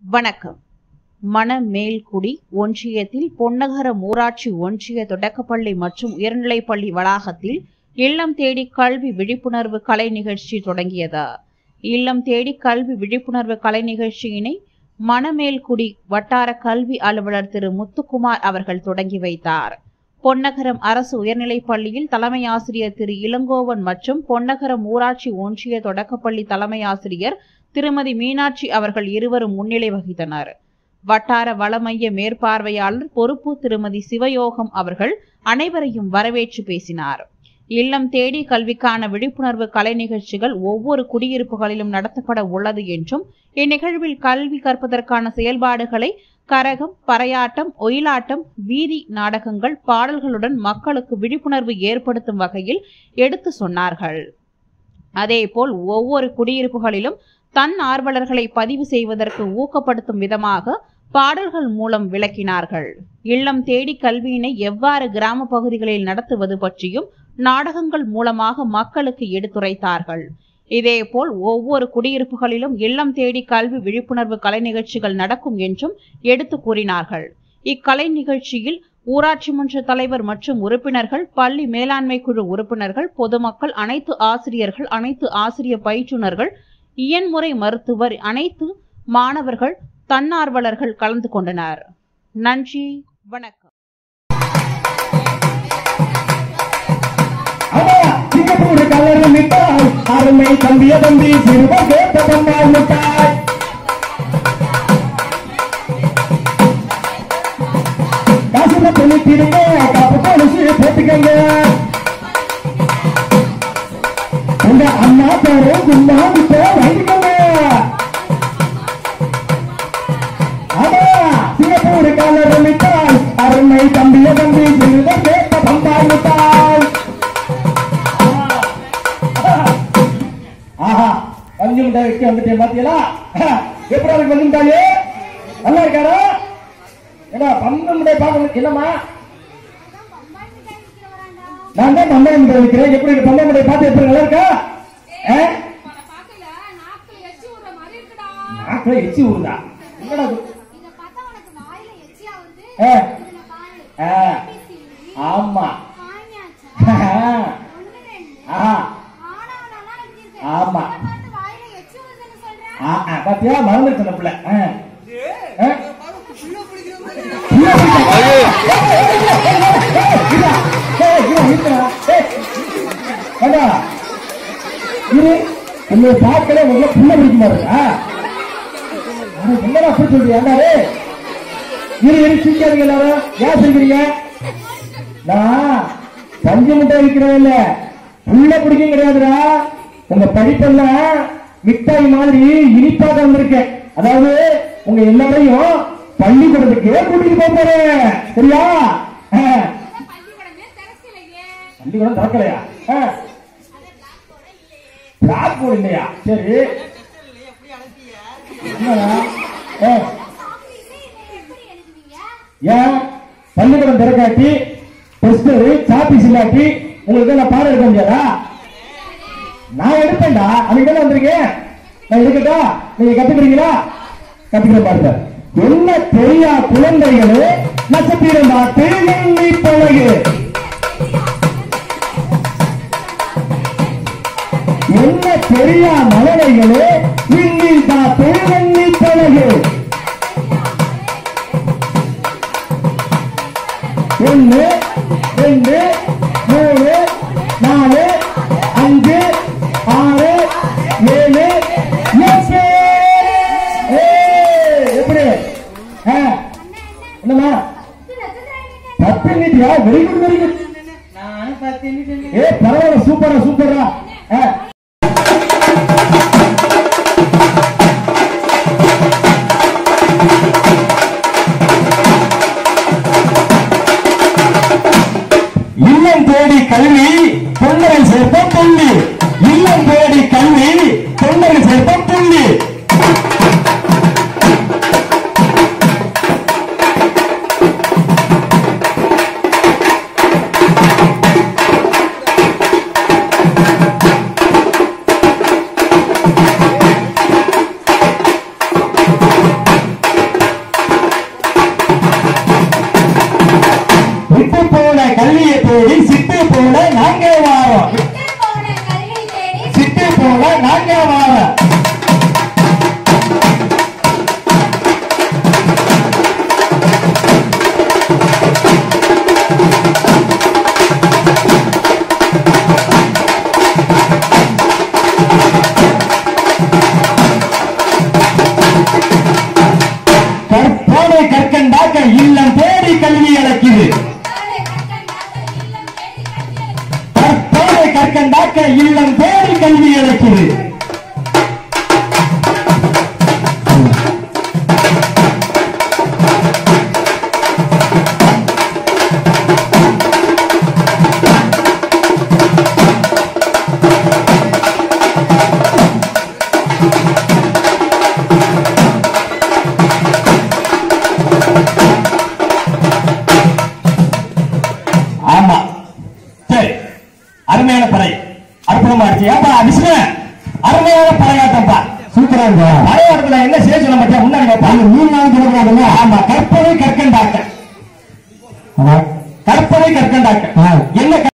வணக்கம் மணமேல்குடி ஒன்றியத்தில் பொன்னகரம் ஊராட்சி ஒன்றிய தொடக்கப்பள்ளி மற்றும் உயர்நிலைப்பள்ளி வளாகத்தில் இல்லம் தேடி கல்வி விழிப்புணர்வு கலை நிகழ்ச்சி தொடங்கியது இல்லம் தேடி கல்வி விழிப்புணர்வு கலை நிகழ்ச்சியினை மணமேல்குடி வட்டார கல்வி அலுவலர் திரு முத்துக்குமார் அவர்கள் தொடங்கி வைத்தார் பொன்னகரம் அரசு உயர்நிலைப் பள்ளியில் தலைமை ஆசிரியர் திரு இளங்கோவன் மற்றும் பொன்னகரம் ஊராட்சி ஒன்றிய தொடக்கப்பள்ளி தலைமை ஆசிரியர் திருமதி மீனாட்சி அவர்கள் இருவரும் முன்னிலை வகித்தனர் வட்டார வளமைய மேற்பார்வையாளர் பொறுப்பு திருமதி சிவயோகம் அவர்கள் அனைவரையும் வரவேற்று பேசினார் இல்லம் தேடி கல்விக்கான விழிப்புணர்வு கலை நிகழ்ச்சிகள் ஒவ்வொரு குடியிருப்புகளிலும் நடத்தப்பட உள்ளது என்றும் இந்நிகழ்வில் கல்வி கற்பதற்கான செயல்பாடுகளை கரகம் பறையாட்டம் ஒயிலாட்டம் வீதி நாடகங்கள் பாடல்களுடன் மக்களுக்கு விழிப்புணர்வு ஏற்படுத்தும் வகையில் எடுத்து சொன்னார்கள் அதேபோல் ஒவ்வொரு குடியிருப்புகளிலும் தன் ஆர்வலர்களை பதிவு செய்வதற்கு ஊக்கப்படுத்தும் விதமாக பாடல்கள் மூலம் விளக்கினார்கள் இல்லம் தேடி கல்வியினை எவ்வாறு கிராம பகுதிகளில் நடத்துவது பற்றியும் நாடகங்கள் மூலமாக மக்களுக்கு எடுத்துரைத்தார்கள் இதேபோல் ஒவ்வொரு குடியிருப்புகளிலும் இல்லம் தேடி கல்வி விழிப்புணர்வு கலை நிகழ்ச்சிகள் நடக்கும் என்றும் எடுத்து கூறினார்கள் இக்கலை நிகழ்ச்சியில் ஊராட்சி மன்ற தலைவர் மற்றும் உறுப்பினர்கள் பள்ளி மேலாண்மை குழு உறுப்பினர்கள் பொதுமக்கள் அனைத்து ஆசிரியர்கள் அனைத்து ஆசிரியர் பயிற்றுனர்கள் இயன்முறை மருத்துவர் அனைத்து மாணவர்கள் தன்னார்வலர்கள் கலந்து கொண்டனர் நன்றி வணக்கம் அடா, சிங்கப்பூர் கலர் மிட்டாய் அருமை தம்பிய தம்பி சிறுவர் கேட்ட பொம்மாய் மிட்டாய் காசுல துணித்திருங்க கப்பு கொலுசு போட்டுக்கங்க உங்க அண்ணா பேரு கும்மா இப்போ வாங்கிக்கோங்க அடா, சிங்கப்பூர் கலர் மிட்டாய் அருமை தம்பிய தம்பி சிறுவர் கேட்ட பொம்மாய் மிட்டாய் ஆஹா பஞ்சு மிட்டாய் வைக்க வந்துட்டேன் பாத்தீங்களா எப்படி இருக்கு பஞ்சு மிட்டாய் நல்லா இருக்காரா ஏடா பஞ்சு மிட்டாய் பார்க்க என்னம்மா நான் தான் பந்தய மிட்டாய் வைக்கிறேன் எப்படி இருக்கு பந்தய மிட்டாய் பார்த்து எப்படி நல்லா இருக்கா ஆ? பாக்கல நாக்குல எச்சி ஊறுற மாதிரி இருக்குடா நாக்குல எச்சி ஊறுதா என்னடா இது? இத பார்த்தா உனக்கு வாயில எச்சியா வருது ஆ. இதுல பாரு ஆ, பிசி, ஆமா காஞ்சாச்சா ஒண்ணு ரெண்டு ஆஹா ஆனவனெல்லாம் இப்படி இருக்கு ஆமா. இத பார்த்து வாயில எச்சி வருதுன்னு சொல்ற ஆ, ஆ, பாத்தியா மறந்துருச்சு அந்த பிள்ளை ஆ. ஆ? இதா, ஏய், இதா, நிறுத்துடா. ஏய், ஏண்டா, இரு, உன்னை பார்க்கல உங்களை புள்ள பிடிக்க மாட்டேங்க என்னடா அப்படி சொல்றீங்க ஏண்டா டேய்? இரு இரு சிரிக்காதீங்க எல்லாரும் ஏன் சிரிக்கிறீங்க நான் பஞ்சு முட்டை விற்கிறேன் இல்ல புள்ள பிடிக்கும் கிடையாதுடா உங்க படிப்பெல்லாம் மிட்டாய் மாதிரி இனிப்பாக வந்திருக்கேன் அதாவது உங்க எல்லாரையும் பள்ளிக்கூடத்துக்கு கூட்டிட்டு போக போறேன் சரியா ஆ. பள்ளிக்கூடமே திறக்கலையே பள்ளிக்கூடம் திறக்கலையா ஆ. பிளாக் போர்டு இல்லையா சரி என்னடா? ஆ. ஆபீஸே இதை எப்படி எழுதுவீங்க ஏன் பள்ளிக்கூடம் திறக்காட்டி டெஸ்டர் சாப்பீஸ் இல்லாட்டி உங்களுக்கு நான் பாடம் எடுக்க முடியாதா நான் எடுப்பேன்டா அதுக்கு தானே வந்திருக்கேன் நான் எடுக்கட்டா நீங்க கத்துக்கிறீங்களா கத்துக்கிற பாருங்க என்ன தெரியா குழந்தைகளே நட்சத்திரம் பார்த்து எண்ணி பழகு என்ன தெரியா மலரைகளே விண்ணில் பார்த்து எண்ணி பழகு ஒன்னு ரெண்டு மூணு நாலு அஞ்சு ஆறு ஏழு எட்டு ஏய், எப்படி ஆ, என்னம்மா இது நட்சத்திரம் பத்து எண்ணிட்டியா வெரி குட் வெரி குட் ஏ பரவாயில்ல சூப்பரா சூப்பரா ஆ. இல்லம் தேடி கல்வி தொண்டரில் சேர்த்த புள்ளி இல்லம் தேடி கல்வி தொண்டரில் சேர்த்த புள்ளி விட்டு போன கல்வியை தேடி சிட்டு போன நாங்க வாரோம் விட்டு போன கல்வி தேடி சிட்டு போன நாங்க வாரோம் கற்போனை கற்கண்டாக்க இல்லம் தேடி கல்வி அழைக்குது காலை கற்கண்டாக்க இல்லம் தேடி கல்வி கற்போனை கற்கண்டாக்க இல்லம் தேடி கல்வி அழைக்குது ஆமா சரி அருமையான படை அற்புதமா இருக்கு ஏப்பா விஷ்ணு அருமையான படையாட்டம்ப்பா சூப்பரா இருக்கு படையாட்டத்துல என்ன செய்ய சொல்ல மாட்டியா முன்னாடி வைப்பா மூணு நாள் சொல்றாங்க ஆமா கற்பனை கற்கண்டாக்க கற்பனை கற்கண்டாக்க என்ன